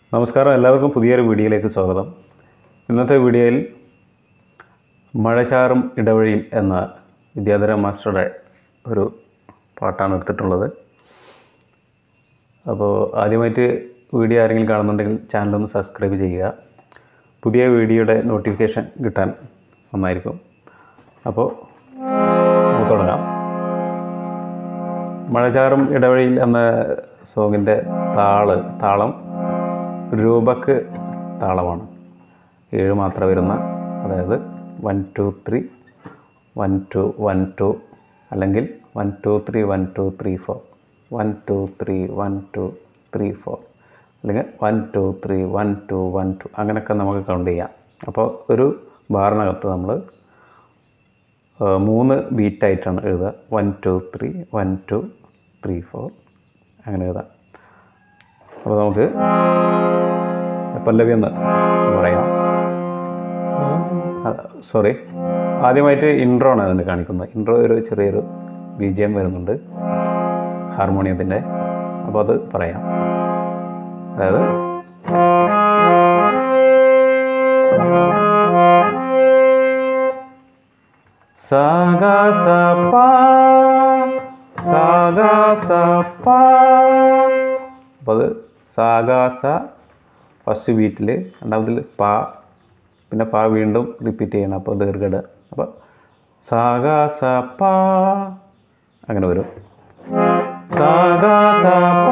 നമസ്കാരം എല്ലാവർക്കും പുതിയൊരു വീഡിയോയിലേക്ക് സ്വാഗതം ഇന്നത്തെ വീഡിയോയിൽ മഴചാറും ഇടവഴിയിൽ എന്ന വിദ്യാധര മാസ്റ്ററുടെ ഒരു പാട്ടാണ് എടുത്തിട്ടുള്ളത് അപ്പോൾ ആദ്യമായിട്ട് വീഡിയോ ആരെങ്കിലും കാണുന്നുണ്ടെങ്കിൽ ചാനലൊന്ന് സബ്സ്ക്രൈബ് ചെയ്യുക പുതിയ വീഡിയോയുടെ നോട്ടിഫിക്കേഷൻ കിട്ടാൻ നന്നായിരിക്കും അപ്പോൾ നമുക്ക് തുടങ്ങാം മഴചാറും ഇടവഴിയിൽ എന്ന സോങ്ങിൻ്റെ താള് താളം രൂപക്ക് താളമാണ് ഏഴ് മാത്രം വരുന്ന അതായത് one two three one two one two അല്ലെങ്കിൽ one two three one two three four one two three one two three four അല്ലെങ്കിൽ one two three one two one two അങ്ങനെയൊക്കെ നമുക്ക് കൗണ്ട് ചെയ്യാം അപ്പോൾ ഒരു ബാറിനകത്ത് നമ്മൾ മൂന്ന് ബീറ്റായിട്ടാണ് എഴുതുക one two three one two three four അങ്ങനെ എഴുതാം അപ്പോൾ നമുക്ക് പല്ലവി എന്ന് പറയാം സോറി ആദ്യമായിട്ട് ഇൻട്രോ ആണ് അതിന് കാണിക്കുന്നത് ഇൻട്രോ ഒരു ചെറിയൊരു ബി ജി എം വരുന്നുണ്ട് ഹാർമോണിയത്തിൻ്റെ അപ്പോൾ അത് പറയാം അതായത് സാഗ സ പ സാഗ സ പ അപ്പോൾ അത് സാഗ സ ഫസ്റ്റ് ബീറ്റിൽ രണ്ടാമതിൽ പ പിന്നെ പ വീണ്ടും റിപ്പീറ്റ് ചെയ്യണം അപ്പോൾ ദീർഘട അപ്പോൾ സാഗ സ പ അങ്ങനെ വരും സാഗ സ പ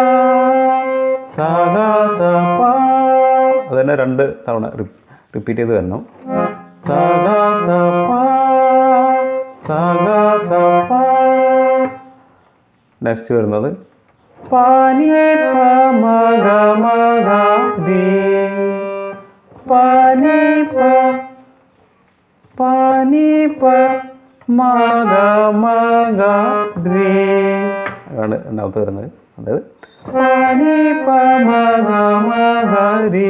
സാഗ സ പ അത് തന്നെ രണ്ട് തവണ റിപ്പീറ്റ് ചെയ്ത് വരണം സാഗ സ പ സാഗ സ പ നെക്സ്റ്റ് വരുന്നത് പാനി പ മഗ മഗ രേ പാനി പ പാനി പ മഗ മഗ രേ അതാണ് രണ്ടാമത്തെ വരുന്നത് അതായത് പാനി പ മഗ മഗ രേ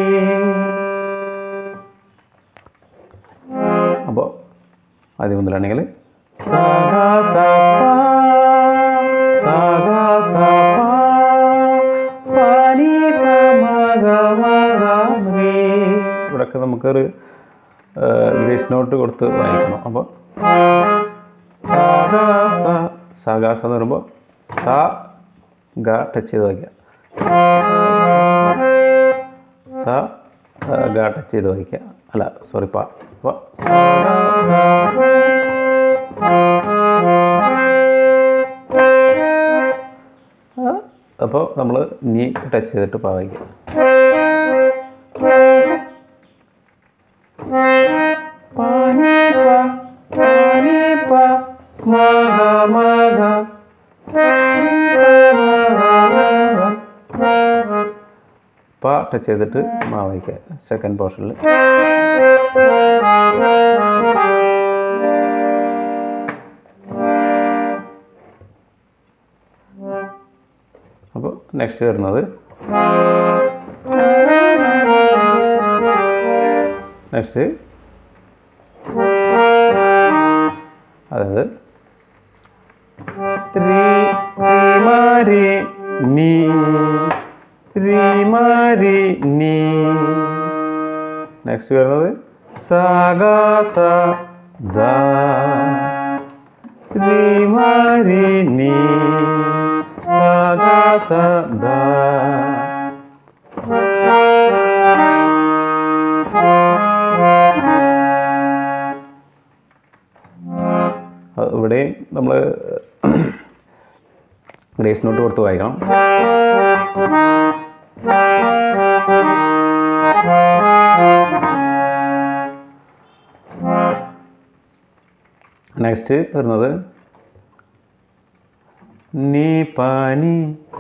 അപ്പോൾ ആദ്യം മുതലാണെങ്കിൽ സാഗ സ പ സാഗ സ പ പാനി പ മഗ മഗ രേ ഇവിടെയൊക്കെ നമുക്കൊരു ഗ്രേസ് നോട്ട് കൊടുത്ത് വായിക്കണം അപ്പോൾ സാഗ സ സാഗ സ എന്ന് പറയുമ്പോൾ സ ഗ ടച്ച് ചെയ്ത് വായിക്കുക സ ഗ ടച്ച് ചെയ്ത് വായിക്കുക അല്ല സോറി പ അപ്പോൾ അപ്പോൾ നമ്മൾ നീ ടച്ച് ചെയ്തിട്ട് പ വായിക്കുക പാനി പ പാനി പ മഗ മഗ പ ടച്ച് ചെയ്തിട്ട് മാ വായിക്കുക സെക്കൻഡ് പോർഷനിൽ അപ്പോൾ നെക്സ്റ്റ് വരുന്നത് നെക്സ്റ്റ് അതായത് ത്രീ ത്രിമാരി നീ ത്രിമാരി നീ നെക്സ്റ്റ് വരുന്നത് സാഗ സ ദ ത്രിമാരി നീ സാഗ സ ദ ഇവിടെ നമ്മൾ ഗ്രേസ് നോട്ട് കൊടുത്ത് വായിക്കണം നെക്സ്റ്റ് വരുന്നത് നീ പാനി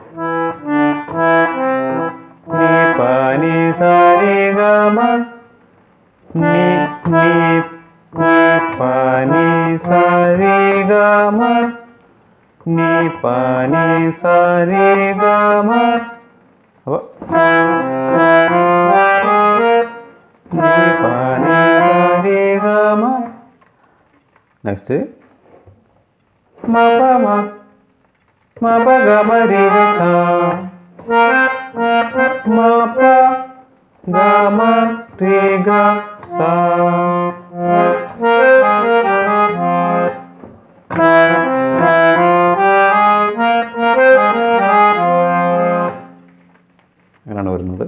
നീ പാനി സാരി ഗമ നീ നീ നീ പാനി സാരി ഗമ നീ പാനി സാരി ഗമ അപ്പോൾ നീ പാനി സാരി ഗമ നെക്സ്റ്റ് മ പ മ മ പ ഗ മ രി ഗ സ മ പ ഗ മ രി ഗ സ അങ്ങനെയാണ് വരുന്നത്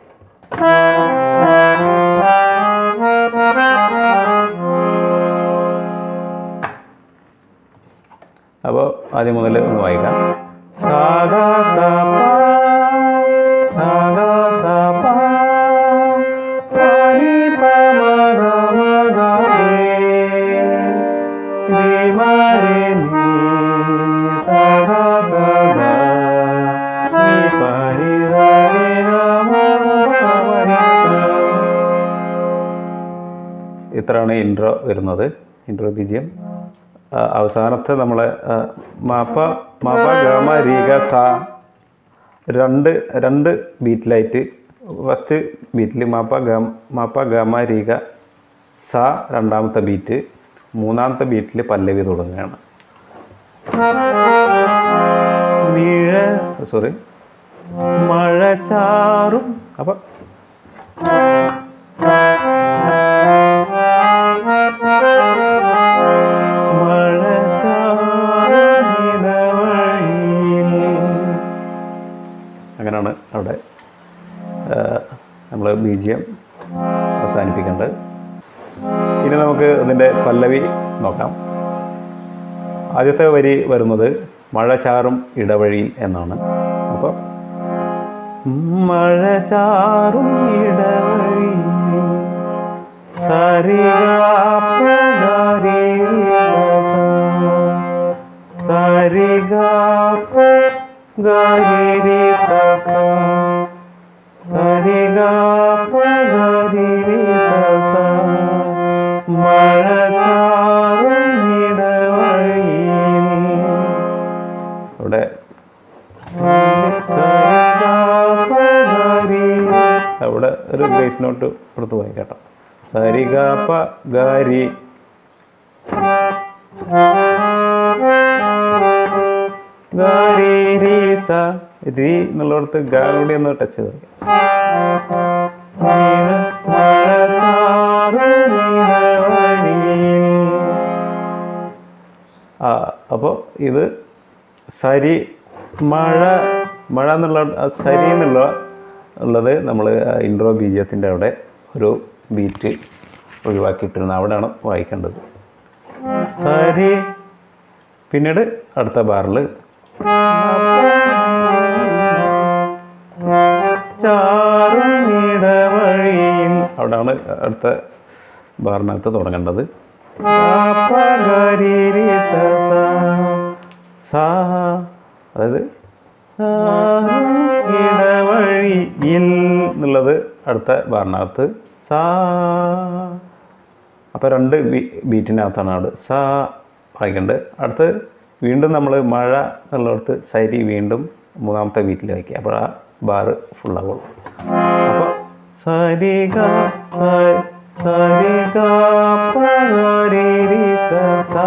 അപ്പോൾ ആദ്യം മുതൽ ഒന്ന് വായിക്കാം സാഗ സ പ സാഗ സ പ പനി പ മ ഗ മ ഗ രേ രി മ രെ നി സാഗ സ ഗ നി പ രി ര രി ഗ മ ഗ മ രി ഗ. ഇത്രയാണ് ഇൻട്രോ വരുന്നത് ഇൻട്രോ ബീജിയം അവസാനത്തെ നമ്മളെ ആ, മാപ്പ മാപ്പ ഗമ രീഗ സ രണ്ട് രണ്ട് ബീറ്റിലായിട്ട് ഫസ്റ്റ് ബീറ്റിൽ മാപ്പ ഗം മാപ്പ ഗമ രീഗ സ രണ്ടാമത്തെ ബീറ്റ് മൂന്നാമത്തെ ബീറ്റിൽ പല്ലവി തുടങ്ങുകയാണ് നീഴ സോറി മഴ ചാറും അപ്പം മഴ ചാറിതവഴിയിൽ. അങ്ങനെയാണ് അവിടെ നമ്മൾ ബി ജി എം അവസാനിപ്പിക്കേണ്ടത് ഇനി നമുക്ക് ഇതിൻ്റെ പല്ലവി നോക്കാം ആദ്യത്തെ വരി വരുന്നത് മഴ ചാറും ഇടവഴിയിൽ എന്നാണ് അപ്പോൾ മഴ ചാറും ഇടവഴിയിൽ അവിടെ അവിടെ ഒരു ഗ്രേസ് നോട്ട് കൊടുത്ത് പോയി കേട്ടോ സരിഗാപ്പ ഗാരി ഗാരി രീ സ രീ എന്നുള്ളിടത്ത് ഗാ കൂടി ഒന്ന് ടച്ച് ചെയ്ത് ആ അപ്പോൾ ഇത് സരി മഴ മഴ എന്നുള്ള ആ സരി എന്നുള്ള ഉള്ളത് നമ്മൾ ഇൻട്രോ ബീജത്തിൻ്റെ അവിടെ ഒരു ബീറ്റ് ഒഴിവാക്കിയിട്ടിരുന്ന അവിടെയാണ് വായിക്കേണ്ടത് സരി പിന്നീട് അടുത്ത ബാറിൽ ചാറുമിടവഴിയിൽ അവിടെയാണ് അടുത്ത ബാറിനകത്ത് തുടങ്ങേണ്ടത് സാ അതായത് ഇടവഴിയിൽ എന്നുള്ളത് അടുത്ത ബാറിനകത്ത് സാ അപ്പോൾ രണ്ട് ബീ ബീറ്റിനകത്താണ് അവിടെ സാ വായിക്കേണ്ടത് അടുത്ത് വീണ്ടും നമ്മൾ മഴ എന്നുള്ളിടത്ത് സരി വീണ്ടും മൂന്നാമത്തെ ബീറ്റിൽ വായിക്കുക അപ്പോൾ ആ ബാറ് ഫുള്ളാവുള്ളൂ അപ്പോൾ സരി ഗ സ- സരി ഗ പ ഗ രി രി സ സ.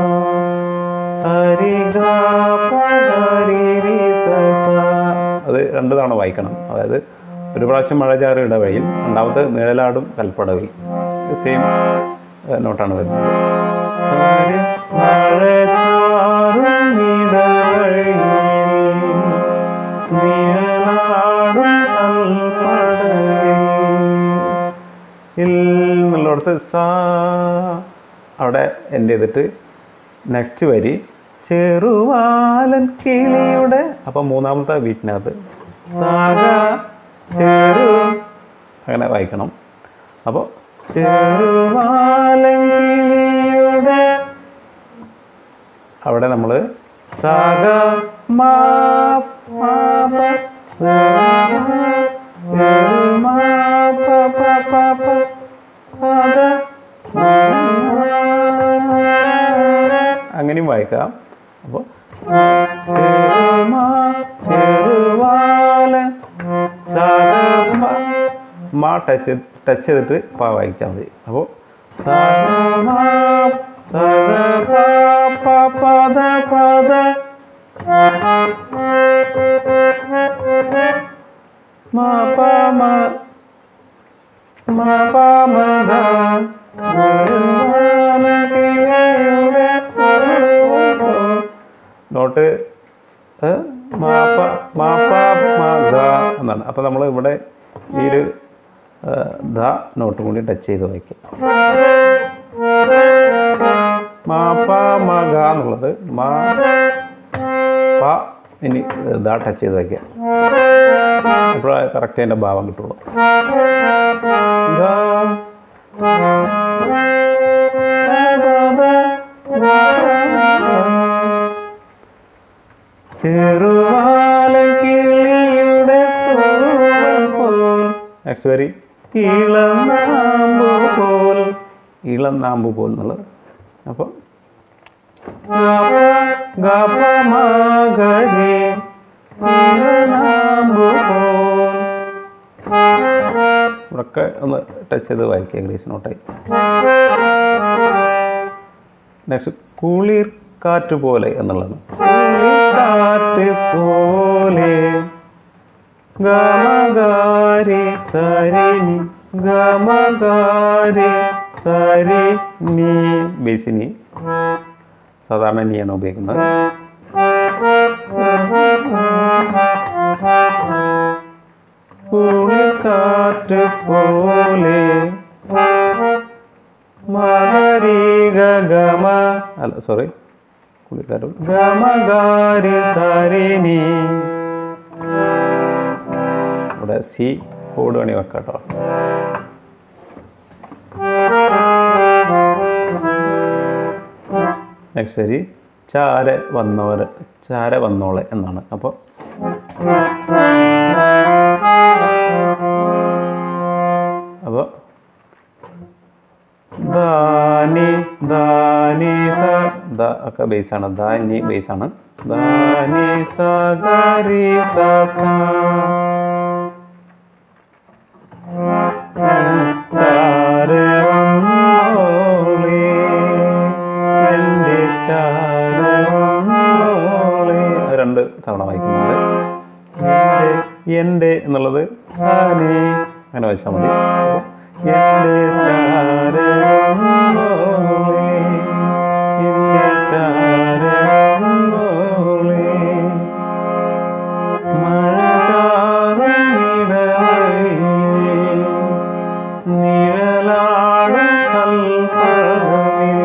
സരി ഗ പ ഗ രി രി സ സ. അത് രണ്ട് തവണ വായിക്കണം അതായത് ഒരു പ്രാവശ്യം മഴ ചാറ് ഇടവഴിയിൽ രണ്ടാമത്തെ നിഴലാടും കൽപ്പടവിൽ സെയിം നോട്ടാണ് വരുന്നത് സരി മഴ ചാറും ഇടവഴിയിൽ നിഴലാടും കൽപ്പടവിൽ ഇൽ എന്നുള്ളിടത്ത് സാ അവിടെ എൻ്റെ ചെയ്തിട്ട് നെക്സ്റ്റ് വരി ചെറുവാലൻ കിളിയുടെ അപ്പം മൂന്നാമത്തെ ബീറ്റിനകത്ത് സാഗ ചെറു അങ്ങനെ വായിക്കണം അപ്പോൾ ചെറുവാലൻ കിളിയുടെ അവിടെ നമ്മൾ സാഗ മാ പാ, പ, സ, ര, മാ, പ, പ, പ, പ, പ, ദ, അങ്ങനെയും വായിക്കാം അപ്പോൾ മാ ടച്ച് ടച്ച് ചെയ്തിട്ട് പാ വായിച്ചാൽ മതി അപ്പോൾ പദ പദ മ പ മ മ പ മ ഗ നോട്ട് ഏ, മാ പ മാ പ മ ഗ എന്നാണ് അപ്പോൾ നമ്മൾ ഇവിടെ ഈ ഒരു ഏ, ദ നോട്ടും കൂടി ടച്ച് ചെയ്ത് വായിക്കും മാ പ മ ഗ എന്നുള്ളത് മാ പ ഇനി ദ ടച്ച് ചെയ്ത് വയ്ക്കുക അപ്പോഴേ കറക്റ്റ് അതിൻ്റെ ഭാവം കിട്ടുള്ളൂ ഗ, ചെറുവാലക്കിളിയുടെ തൂവൽ പോൽ നെക്സ്റ്റ് വരി ഇളനാമ്പു പോൽ ഇളനാമ്പു പോൽ എന്നുള്ളത് അപ്പോൾ ഗപമഗരി ഇളനാമ്പു പോൽ ഇവിടൊക്കെ ഒന്ന് ടച്ച് ചെയ്ത് വായിക്കുക ഇംഗ്ലീഷ് നോട്ടായി നെക്സ്റ്റ് കുളിർ കാറ്റ് പോലെ എന്നുള്ളതാണ് കുളിർ കാറ്റ് പോലെ ഗമകാരി സരിനി ഗമകാരി സരിനി ബേസിനി സാധാരണ നീയാണ് ഉപയോഗിക്കുന്നത് കുളിക്കാറ്റ് പോലെ മകരീക ഗമ അല്ല സോറി കുളിക്കാറ്റ് ഗമകാരി സരിനി ഇവിടെ സി കോഡ് വേണി വെക്കാം കേട്ടോ നെക്സ്റ്റ് ശരി ചാര വന്നവർ ചാര വന്നോളെ എന്നാണ് അപ്പോൾ അപ്പോൾ ദാനി ദാനി സ ദ ഒക്കെ ബേസാണ് ദാനി ബേസാണ് ദാനി സ ഗരി സ സ ചാര് വന്നോളേ, എൻ്റെ ചാര് വന്നോളേ. അത് രണ്ട് തവണ വായിക്കുന്നുണ്ട് എൻ്റെ- എൻ്റെ എന്നുള്ളത് സാനി അങ്ങനെ വായിച്ചാൽ മതി അപ്പോൾ എൻ്റെ ചാര് വന്നോളേ, എൻ്റെ ചാര് വന്നോളേ. മഴകാറുമിടവഴിയിൽ നിഴലാടും കൽപ്പകമിൽ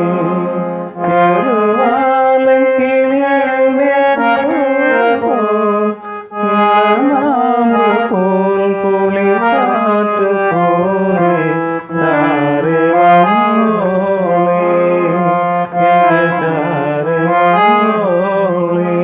ചെറുവാലക്കിളിയുടെ പൂവോൽ ഇളനാമ്പ് പോൽ കുളിർക്കാറ്റ് പോലെ ചാരി വന്നോളേ, എൻ്റെ ചാരി വന്നോളേ.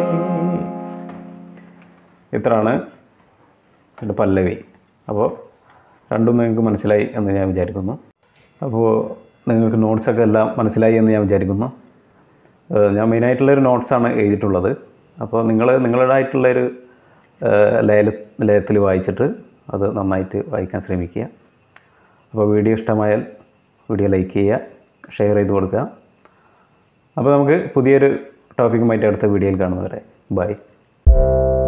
ഇത്രയാണ് എൻ്റെ പല്ലവി അപ്പോൾ രണ്ടും നിങ്ങൾക്ക് മനസ്സിലായി എന്ന് ഞാൻ വിചാരിക്കുന്നു അപ്പോൾ നിങ്ങൾക്ക് നോട്ട്സൊക്കെ എല്ലാം മനസ്സിലായി എന്ന് ഞാൻ വിചാരിക്കുന്നു ഏഹ് ഞാൻ മെയിനായിട്ടുള്ളൊരു നോട്ട്സാണ് എഴുതിയിട്ടുള്ളത് അപ്പോൾ നിങ്ങൾ നിങ്ങളുടേതായിട്ടുള്ളൊരു ഏഹ് ലയ ലയത്തിൽ വായിച്ചിട്ട് അത് നന്നായിട്ട് വായിക്കാൻ ശ്രമിക്കുക അപ്പോൾ വീഡിയോ ഇഷ്ടമായാൽ വീഡിയോ ലൈക്ക് ചെയ്യുക ഷെയർ ചെയ്ത് കൊടുക്കുക അപ്പോൾ നമുക്ക് പുതിയൊരു ടോപ്പിക്കുമായിട്ട് അടുത്ത വീഡിയോയിൽ കാണുന്നവരെ ബൈ